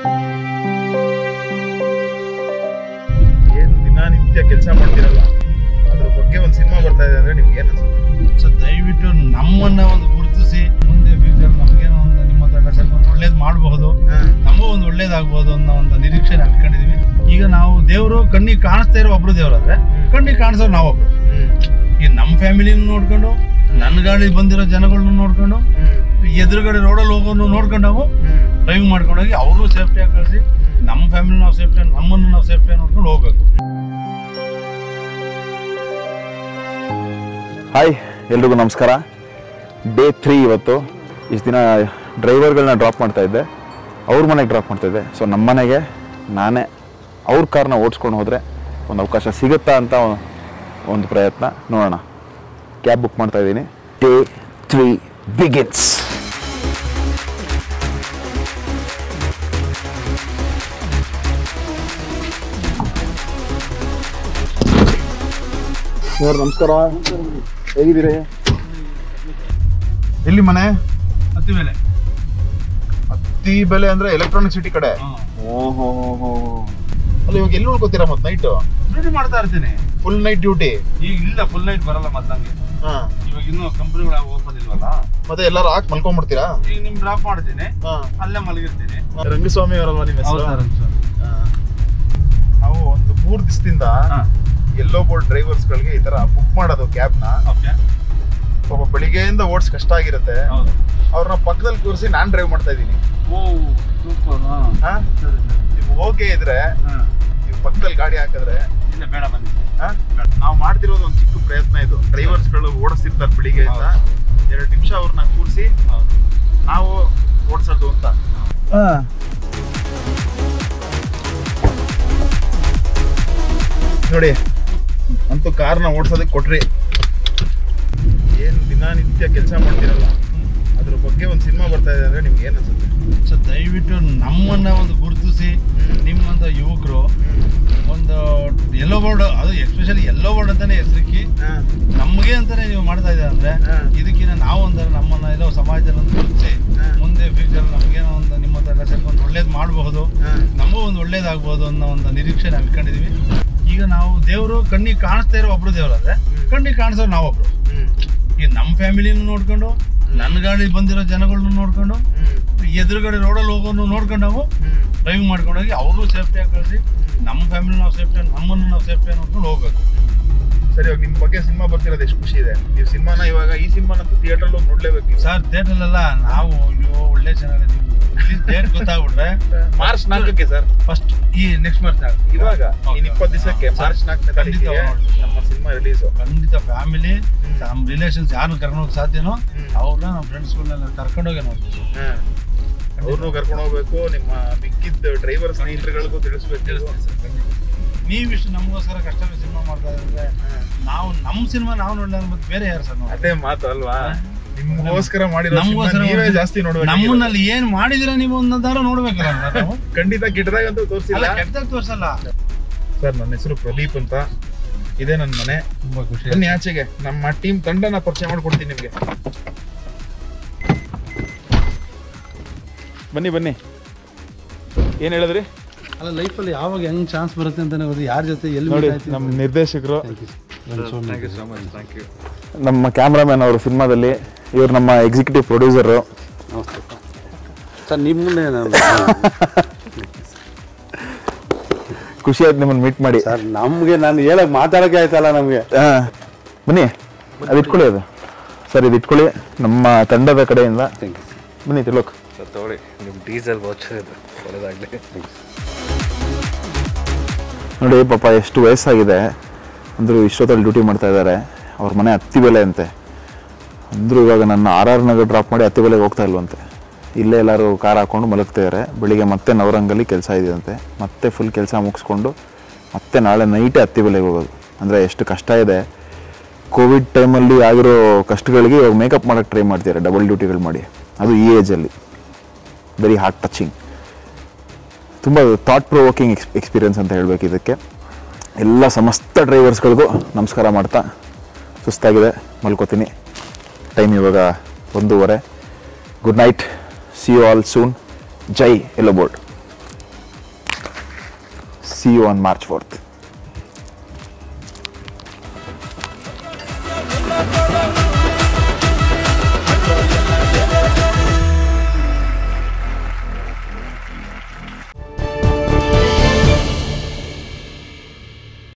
ಏನು ದಿನನಿತ್ಯ ಕೆಲಸ ಮಾಡ್ತಿರಲ್ಲ ಅದ್ರ ಬಗ್ಗೆ ಒಂದು ಸಿನಿಮಾ ಬರ್ತಾ ಇದೆ ಅಂದ್ರೆ ನಿಮ್ಗೆ ಏನು ಅನ್ಸುತ್ತೆ ಸೊ ದಯವಿಟ್ಟು ನಮ್ಮನ್ನ ಒಂದು ಗುರುತಿಸಿ ಮುಂದೆ ಫ್ಯೂಚರ್ ನಮಗೇನೋ ಒಂದು ನಿಮ್ಮ ತಂಡ ಸ್ವಲ್ಪ ಒಂದು ಒಳ್ಳೇದು ಮಾಡಬಹುದು ನಮಗೂ ಒಂದು ಒಳ್ಳೇದಾಗ್ಬೋದು ಅನ್ನೋ ಒಂದು ನಿರೀಕ್ಷೆ ಅನ್ಕೊಂಡಿದೀವಿ ಈಗ ನಾವು ದೇವರು ಕಣ್ಣಿಗೆ ಕಾಣಿಸ್ತಾ ಇರೋ ಒಬ್ರು ದೇವರಾದ್ರೆ ಕಣ್ಣಿಗೆ ಕಾಣಿಸೋರು ನಾವೊಬ್ರು ಈಗ ನಮ್ಮ ಫ್ಯಾಮಿಲಿನ ನೋಡ್ಕೊಂಡು ನನ್ನ ಗಾಡಿ ಬಂದಿರೋ ಜನಗಳನ್ನ ನೋಡ್ಕೊಂಡು ಎದುರುಗಡೆ ರೋಡಲ್ಲಿ ಹೋಗೋನು ನೋಡ್ಕೊಂಡು ನಾವು ಡ್ರೈವಿಂಗ್ ಮಾಡ್ಕೊಂಡೋಗಿ ಅವರು ಸೇಫ್ಟಿಯಾಗಿ ಕಳಿಸಿ ನಮ್ಮ ಫ್ಯಾಮಿಲಿ ನಾವು ಸೇಫ್ಟಿ ನಮ್ಮನ್ನು ನಾವು ಸೇಫ್ಟಿಯಾಗಿ ನೋಡ್ಕೊಂಡು ಹೋಗ್ಬೇಕು ಹಾಯ್ ಎಲ್ರಿಗೂ ನಮಸ್ಕಾರ ಡೇ ತ್ರೀ ಇವತ್ತು ಇಷ್ಟು ದಿನ ಡ್ರೈವರ್ಗಳನ್ನ ಡ್ರಾಪ್ ಮಾಡ್ತಾ ಇದ್ದೆ ಅವ್ರ ಮನೆಗೆ ಡ್ರಾಪ್ ಮಾಡ್ತಾ ಇದ್ದೆ ಸೊ ನಮ್ಮ ಮನೆಗೆ ನಾನೇ ಅವ್ರ ಕಾರ್ನ ಓಡಿಸ್ಕೊಂಡು ಹೋದರೆ ಒಂದು ಅವಕಾಶ ಸಿಗುತ್ತಾ ಅಂತ ಒಂದು ಪ್ರಯತ್ನ ನೋಡೋಣ ಕ್ಯಾಬ್ ಬುಕ್ ಮಾಡ್ತಾ ಇದ್ದೀನಿ ಡೇ ತ್ರೀ ಬಿಗಿಟ್ಸ್ ಸರ್ ನಮಸ್ಕಾರ ಹೇಗಿದ್ದೀರಿ ಎಲ್ಲಿ ಮನೆ ಹತ್ತಿ ಮೇಲೆ ಅತಿ ಬೆಲೆ ಅಂದ್ರೆ ಎಲೆಕ್ಟ್ರಾನಿಕ್ ಸಿಟಿ ಕಡೆ ಓಹೋ ಅಲ್ಲಿ ಇವಾಗ ಎಲ್ಲಿ ಉಳ್ಕೋತೀರಾ ಮತ್ತೆ ನೈಟ್ ಡ್ಯೂಟಿ ಮಾಡ್ತಾ ಇರ್ತೀನಿ ಫುಲ್ ನೈಟ್ ಡ್ಯೂಟಿ ಈಗ ಇಲ್ಲ ಫುಲ್ ನೈಟ್ ಬರಲ್ಲ ಮೊದ್ಲಂಗೆ ಇವಾಗ ಇನ್ನೂ ಕಂಪ್ನಿಗಳು ಓಪನ್ ಇಲ್ವಲ್ಲ ಮತ್ತೆ ಎಲ್ಲಾರು ಹಾಕಿ ಮಲ್ಕೊಂಡ್ಬಿಡ್ತೀರಾ ಈಗ ನಿಮ್ ಡ್ರಾಪ್ ಮಾಡ್ತೀನಿ ಅಲ್ಲೇ ಮಲಗಿರ್ತೀನಿ ರಂಗಸ್ವಾಮಿ ಅವರಲ್ವಾ ನಿಮ್ಮ ಹೌದು ಹೆಸರು ಸರ್ ಹಾ. ನಾವು ಒಂದು ಮೂರ್ ದಿವಸದಿಂದ ಎಲ್ಲೋ ಬೋರ್ಡ್ ಡ್ರೈವರ್ಸ್ ಗಳಿಗೆ ಈ ತರ ಬುಕ್ ಮಾಡೋದು ಕ್ಯಾಬ್ ನ ಓಕೆ ಪಾಪ ಬೆಳಿಗ್ಗೆಯಿಂದ ಓಡ್ಸ್ ಕಷ್ಟ ಆಗಿರುತ್ತೆ ಹೌದು ಅವ್ರನ್ನ ಪಕ್ಕದಲ್ಲಿ ಕೂರಿಸಿ ನಾನ್ ಡ್ರೈವ್ ಮಾಡ್ತಾ ಇದ್ದೀನಿ ಓ ಸೂಪರ್ ಹಾ ಸರಿ ಸರಿ ನೀವು ಓಕೆ ಇದ್ರೆ ಹಾಂ ನೀವು ಪಕ್ಕದಲ್ಲಿ ಗಾಡಿ ಹಾಕಿದ್ರೆ ಇಲ್ಲ ಬೇಡ ಬನ್ನಿ ಹಾ? ನಾವು ಮಾಡ್ತಿರೋದು ಒಂದು ಚಿಕ್ಕ ಪ್ರಯತ್ನ ಇದು ಡ್ರೈವರ್ಸ್ ಗಳು ಓಡಿಸ್ತಿರ್ತಾರೆ ಬೆಳಿಗ್ಗೆಯಿಂದ ಎರಡು ನಿಮಿಷ ಅವ್ರನ್ನ ಕೂರಿಸಿ ಹೌದು ನಾವು ಓಡಿಸೋದು ಅಂತ ನೋಡಿ ಅಂತೂ ಕಾರ್ನ ಓಡಿಸೋದಕ್ಕೆ ಕೊಟ್ರಿ ಏನು ದಿನನಿತ್ಯ ಕೆಲಸ ಮಾಡ್ತಿರಲ್ಲ ಅದ್ರ ಬಗ್ಗೆ ಒಂದು ಸಿನಿಮಾ ಬರ್ತಾ ಇದೆ ಅಂದ್ರೆ ನಿಮ್ಗೆ ಏನು ಅನ್ಸುತ್ತೆ ಸೊ ದಯವಿಟ್ಟು ನಮ್ಮನ್ನ ಒಂದು ಗುರುತಿಸಿ ನಿಮ್ಮಂತ ಯುವಕರು ಒಂದು ಎಲ್ಲೋ ಬೋರ್ಡ್ ಅದು ಎಸ್ಪೆಷಲಿ ಎಲ್ಲೋ ಬೋರ್ಡ್ ಅಂತಾನೆ ಹೆಸರಿಕ್ಕಿ ನಮಗೆ ಅಂತಾನೆ ನೀವು ಮಾಡ್ತಾ ಇದ್ದಾರೆ ಅಂದ್ರೆ ಹಾ. ಇದಕ್ಕಿಂತ ನಾವು ಅಂದ್ರೆ ನಮ್ಮನ್ನ ಎಲ್ಲೋ ಸಮಾಜದಲ್ಲಿ ಒಂದು ಗುರುತಿಸಿ ಹಾ. ಮುಂದೆ ಫ್ಯೂಚರ್ ನಮಗೇನೋ ಒಂದು ನಿಮ್ಮ ಎಲ್ಲ ಸೇರ್ಕೊಂಡು ಒಂದು ಒಳ್ಳೇದು ಮಾಡಬಹುದು ನಮಗೂ ಒಂದು ಒಳ್ಳೇದಾಗ್ಬೋದು ಅನ್ನೋ ಒಂದು ನಿರೀಕ್ಷೆ ನಾವು ಇಟ್ಕೊಂಡಿದೀವಿ ಈಗ ನಾವು ದೇವರು ಕಣ್ಣಿಗೆ ಕಾಣಿಸ್ತಾ ಇರೋ ಒಬ್ರು ದೇವರಾದ್ರೆ ಕಣ್ಣಿಗೆ ಕಾಣಿಸೋರು ನಾವೊಬ್ರು ಈಗ ನಮ್ಮ ಫ್ಯಾಮಿಲಿನ ನೋಡ್ಕೊಂಡು ನನ್ನ ಗಾಡಿ ಬಂದಿರೋ ಜನಗಳನ್ನ ನೋಡ್ಕೊಂಡು ಎದುರುಗಡೆ ರೋಡಲ್ಲಿ ಹೋಗೋನು ನೋಡ್ಕೊಂಡು ನಾವು ಡ್ರೈವಿಂಗ್ ಮಾಡ್ಕೊಂಡೋಗಿ ಅವರು ಸೇಫ್ಟಿಯಾಗಿ ಕಳಿಸಿ ನಮ್ಮ ಫ್ಯಾಮಿಲಿ ನಾವು ಸೇಫ್ಟಿ ನಮ್ಮನ್ನು ನಾವು ಸೇಫ್ಟಿಯಾಗಿ ನೋಡ್ಕೊಂಡು ಹೋಗ್ಬೇಕು ಸರಿ ಇವಾಗ ನಿಮ್ ಬಗ್ಗೆ ಸಿನಿಮಾ ಬರ್ತಿರೋದು ಎಷ್ಟು ಖುಷಿ ಇದೆ ನೀವು ಸಿನಿಮಾನ ಇವಾಗ ಈ ಸಿನಿಮಾನಂತೂ ಥಿಯೇಟರ್ ಹೋಗಿ ನೋಡ್ಲೇಬೇಕು ನೀವು ಸರ್ ಥಿಯೇಟ್ರಲ್ಲೆಲ್ಲ ನಾವು ಅಯ್ಯೋ ಒಳ್ಳೆ ಚೆನ್ನಾಗಿದೆ ಡೇಟ್ ಗೊತ್ತಾಗ್ಬಿಟ್ರೆ ಮಾರ್ಚ್ ನಾಲ್ಕಕ್ಕೆ ಸರ್ ಫಸ್ಟ್ ಈ ನೆಕ್ಸ್ಟ್ ಮಾರ್ಚ್ ಇವಾಗ ಇನ್ ಇಪ್ಪತ್ತು ದಿವಸಕ್ಕೆ ಮಾರ್ಚ್ ನಾಲ್ಕನೇ ತಾರೀಕಿಗೆ ಖಂಡಿತ ನೋಡ್ತೀವಿ. ನಮ್ಮ ಸಿನಿಮಾ ರಿಲೀಸ್ ಖಂಡಿತ ಫ್ಯಾಮಿಲಿ ನಮ್ಮ ರಿಲೇಷನ್ಸ್ ಯಾರನ್ನ ಕರ್ಕೊಂಡು ಹೋಗಕ್ ಸಾಧ್ಯನೋ ಹ್ಮ್. ಅವ್ರನ್ನ ನಮ್ಮ ಫ್ರೆಂಡ್ಸ್ಗಳನ್ನೆಲ್ಲ ಕರ್ಕೊಂಡೋಗಿ ನೋಡ್ತೀವಿ ಅವ್ರನ್ನೂ ಕರ್ಕೊಂಡು ಹೋಗ್ಬೇಕು ನಿಮ್ಮ ಮಿಕ್ಕಿದ್ದ ಡ್ರೈವರ್ ಸ್ನೇಹಿತರುಗಳಿಗೂ ತಿಳಿಸ್ಬೇಕು ತಿಳಿಸ್ತೀನಿ ಸರ್ ಖಂಡಿತ ನೀವಿಷ್ಟು ನಮಗೋಸ್ಕರ ಕಷ್ಟ ಸಿನಿಮಾ ಮಾಡ್ತಾ ಇದ್ರೆ ನಾವು ನಮ್ಮ ಸಿನಿಮಾ ನಾವು ನೋಡಲ್ಲ ಮತ್ತೆ ಬೇರೆ ಯಾರು ಸರ್ ನೋಡಿ ಅದೇ ಮಾತು ಅಲ್ವಾ ನಿಮ್ಗೋಸ್ಕರ ಮಾಡಿರೋ ನಮಗೋಸ್ಕರ ಸಿನಿಮಾ ನೀವೇ ಜಾಸ್ತಿ ನೋಡ್ಬೇಕು ನಮ್ಮನ್ನಲ್ಲಿ ಏನ್ ಮಾಡಿದಿರ ನೀವು ಅನ್ನೋದಾರ ನೋಡ್ಬೇಕಲ್ಲ ನಾವು ಖಂಡಿತ ಕೆಟ್ಟದಾಗಂತೂ ಅಲ್ಲ ತೋರಿಸಿಲ್ಲ ಕೆಟ್ಟದಾಗ ತೋರ್ಸಲ್ಲ ಸರ್ ನನ್ನ ಹೆಸರು ಪ್ರದೀಪ್ ಅಂತ ಇದೇ ನನ್ನ ಮನೆ ತುಂಬಾ ಖುಷಿ ಬನ್ನಿ ಆಚೆಗೆ ನಮ್ಮ ಟೀಮ್ ತಂಡನ ಪರಿಚಯ ಮಾಡ್ಕೊಡ್ತೀನಿ ನಿಮ್ಗೆ ಬನ್ನಿ ಬನ್ನಿ ಏನು ಹೇಳಿದ್ರಿ ಅಲ್ಲ ಲೈಫಲ್ಲಿ ಯಾವಾಗ ಹೆಂಗ್ ಚಾನ್ಸ್ ಬರುತ್ತೆ ಅಂತಾನೆ ಗೊತ್ತು ಯಾರ ಜೊತೆ ಎಲ್ಲಿ ನೋಡಿ meet ಆಯ್ತು ನಮ್ಮ ನಿರ್ದೇಶಕರು Thank you so much. ನಮ್ಮ ಕ್ಯಾಮ್ರಾಮ್ಯಾನ್ ಅವರು ಸಿನಿಮಾದಲ್ಲಿ ಇವರು ನಮ್ಮ ಎಕ್ಸಿಕ್ಯೂಟಿವ್ ಪ್ರೊಡ್ಯೂಸರು ನಮಸ್ತೆ ಸರ್ ನಿಮ್ಮನ್ನೇ ನಾನು ಖುಷಿ ಆಯ್ತು ನಿಮ್ಮನ್ನು ಮೀಟ್ ಮಾಡಿ ಸರ್ ನಮಗೆ ನಾನು ಹೇಳಕ್ ಮಾತಾಡಕ್ಕೆ ಆಯ್ತಲ್ಲ ನಮಗೆ ಆ, ಬನ್ನಿ ಅದು ಇಟ್ಕೊಳ್ಳಿ ಅದು ಸರ್ ಇದು ಇಟ್ಕೊಳ್ಳಿ ನಮ್ಮ ತಂಡದ ಕಡೆಯಿಂದ ಥ್ಯಾಂಕ್ ಯು ಬನ್ನಿ ತಿಲೋಕ್ ತಗೊಳ್ಳಿ ನಿಮ್ಮ ಡೀಸೆಲ್ ವಾಚರ್ ಇದು ಒಳ್ಳೆದಾಗಲಿ ನೋಡಿ ಪಾಪ ಎಷ್ಟು ವಯಸ್ಸಾಗಿದೆ ಅಂದರು ಇಷ್ಟೊತ್ತಲ್ಲಿ ಡ್ಯೂಟಿ ಮಾಡ್ತಾ ಇದ್ದಾರೆ ಅವ್ರ ಮನೆ ಹತ್ತಿ ಬೆಲೆ ಅಂತೆ ಅಂದರು ಇವಾಗ ನನ್ನ ಆರ್ ಆರ್ ನಗರ್ ಡ್ರಾಪ್ ಮಾಡಿ ಹತ್ತಿ ಬೆಲೆಗೆ ಹೋಗ್ತಾ ಇಲ್ವಂತೆ ಇಲ್ಲೇ ಎಲ್ಲರೂ ಕಾರ್ ಹಾಕೊಂಡು ಮಲಗ್ತಿದ್ದಾರೆ ಬೆಳಿಗ್ಗೆ ಮತ್ತೆ ನವರಂಗಲ್ಲಿ ಕೆಲಸ ಇದೆಯಂತೆ ಮತ್ತೆ ಫುಲ್ ಕೆಲಸ ಮುಗಿಸ್ಕೊಂಡು ಮತ್ತೆ ನಾಳೆ ನೈಟೇ ಹತ್ತಿ ಬೆಲೆಗೆ ಹೋಗೋದು ಅಂದರೆ ಎಷ್ಟು ಕಷ್ಟ ಇದೆ ಕೋವಿಡ್ ಟೈಮಲ್ಲಿ ಆಗಿರೋ ಕಷ್ಟಗಳಿಗೆ ಇವಾಗ ಮೇಕಪ್ ಮಾಡೋಕ್ಕೆ ಟ್ರೈ ಮಾಡ್ತಿದ್ದಾರೆ ಡಬಲ್ ಡ್ಯೂಟಿಗಳು ಮಾಡಿ ಅದು ಈ ಏಜಲ್ಲಿ ವೆರಿ ಹಾರ್ಟ್ ಟಚಿಂಗ್ ತುಂಬ ಥಾಟ್ ಪ್ರೊವೋಕಿಂಗ್ ಎಕ್ಸ್ ಎಕ್ಸ್ಪೀರಿಯನ್ಸ್ ಅಂತ ಹೇಳಬೇಕು ಇದಕ್ಕೆ ಎಲ್ಲ ಸಮಸ್ತ ಡ್ರೈವರ್ಸ್ಗಳಿಗೂ ನಮಸ್ಕಾರ ಮಾಡ್ತಾ ಸುಸ್ತಾಗಿದೆ ಮಲ್ಕೋತೀನಿ ಟೈಮ್ ಇವಾಗ ಒಂದೂವರೆ good night see you all soon ಜೈ yellow board see you on March fourth